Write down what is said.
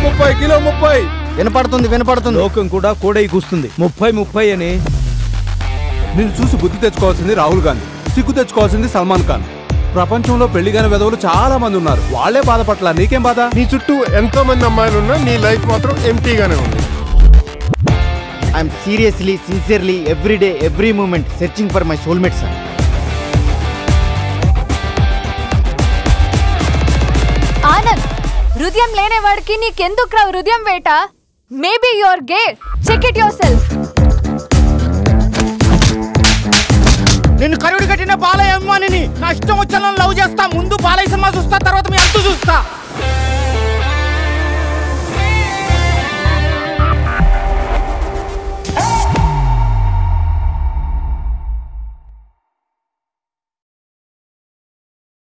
ముప్పై కిలో ముప్పై వినపడుతుంది వినపడుతుంది లోకం కూడా కోడై కూస్తుంది ముప్పై ముప్పై అని నిన్ను చూసి బుద్ధి తెచ్చుకోవాల్సింది రాహుల్ గాంధీ సిగ్గు తెచ్చుకోవాల్సింది సల్మాన్ ఖాన్ ప్రపంచంలో పెళ్లి కాని విధవులు చాలా మంది ఉన్నారు వాళ్ళే బాధపట్ల నీకేం బాధ నీ చుట్టూ ఎంతో మంది అమ్మాయిలు ఉన్నా నీ లైఫ్ మాత్రం ఎంటీగానే ఉంది I'm seriously sincerely every day every moment searching for my soulmate sir Anand హృదయం లేనివాడికి నీకెందుకు రా హృదయం వేట maybe your gay check it yourself నేను కరుడు కట్టిన బాలయ్య అభిమానిని నా ఇష్టం వచ్చాను లవ్ చేస్తా ముందు బాలయ్య సినిమా చూస్తా తర్వాత మీ అంతు చూస్తా